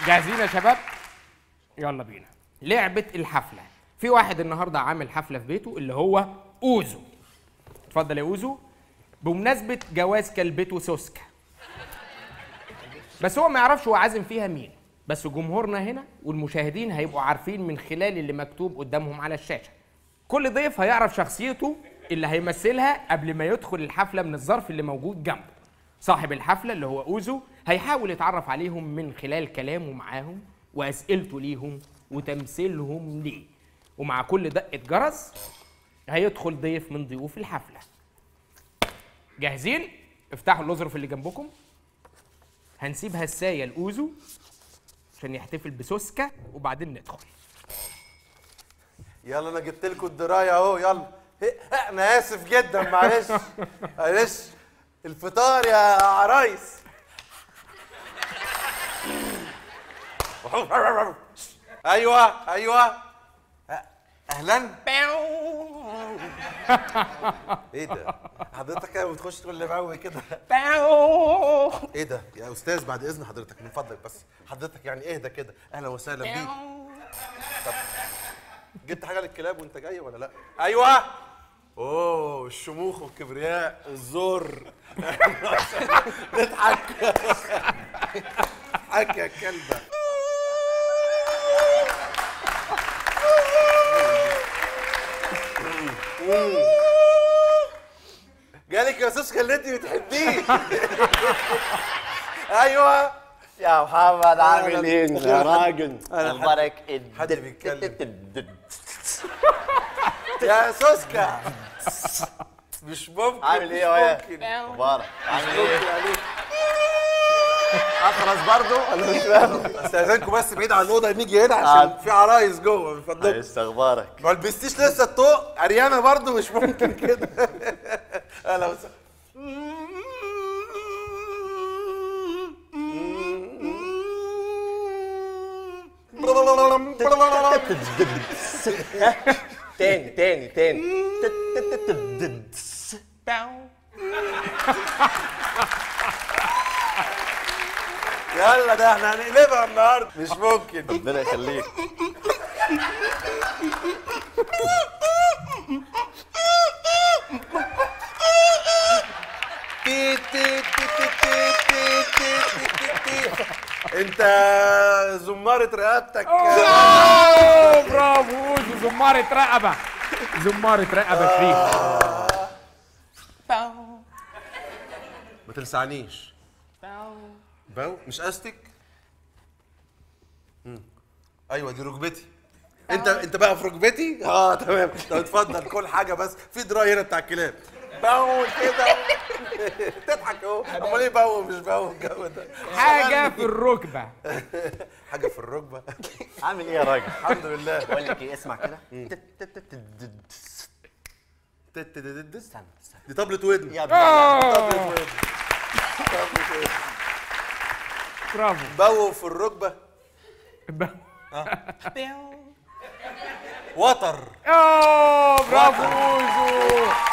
جاهزين يا شباب يلا بينا لعبه الحفله في واحد النهارده عامل حفله في بيته اللي هو اوزو اتفضل يا اوزو بمناسبه جواز كلبته سوسكا بس هو ما يعرفش هو عازم فيها مين بس جمهورنا هنا والمشاهدين هيبقوا عارفين من خلال اللي مكتوب قدامهم على الشاشه كل ضيف هيعرف شخصيته اللي هيمثلها قبل ما يدخل الحفله من الظرف اللي موجود جنبه صاحب الحفله اللي هو اوزو هيحاول يتعرف عليهم من خلال كلامه معاهم واسئلته ليهم وتمثيلهم ليه ومع كل دقه جرس هيدخل ضيف من ضيوف الحفله جاهزين افتحوا الاظرف اللي جنبكم هنسيب هسايه لاوزو عشان يحتفل بسوسكا وبعدين ندخل يلا انا جبت لكم الدرايه اهو يلا إيه، انا اسف جدا معلش معلش الفطار يا عرايس ايوه ايوه أ- اهلا ايه ده حضرتك كده بتخش تقول لي بقى كده ايه ده يا استاذ بعد اذن حضرتك من فضلك بس حضرتك يعني اهدى كده اهلا وسهلا بيك طب جبت حاجه للكلاب وانت جاي ولا لا ايوه اوه الشموخ والكبرياء الزور نضحك اضحك يا كلبه جالك يا سوسكا اللي انت بتحبيه ايوه يا محمد عامل ايه يا راجل أنا اخبارك حد بيتكلم. يا سوسكا مش ممكن عامل ايه مش يا ممكن. اخبارك عامل مش ايه ممكن عليك اخرس برضو ولا مش فاهم استاذنكم بس بعيد عن الاوضه نيجي هنا عشان آه. في عرايس جوه من فضلكم لسه اخبارك ما لبستيش لسه الطوق عريانه برضو مش ممكن كده اهلا وسهلا تاني تاني تاني يلا ده احنا هنقلبها النهارده مش ممكن ربنا يخليك تي- تي- تي- تي- تي- تي- تي- تي- تي- تي. انت زمارة رقبتك أوه، برافو اوزو زمارة رقبة زمارة رقبة فيه ما تلسعنيش باو مش استك مم. ايوه دي ركبتي انت انت بقى في ركبتي اه تمام طب اتفضل كل حاجه بس في دراي هنا بتاع الكلاب باو كده تضحك اهو امال ايه باو مش باو الجو ده حاجة في الركبة حاجه في الركبه عامل ايه يا راجل الحمد لله بقول لك ايه اسمع كده تت- تت- تت- استنى استنى دي طبلة ودن يا ابني أوه، طبلة ودن طبلة ودن. برافو باو في الركبه ب- وتر أوه، برافو اوزو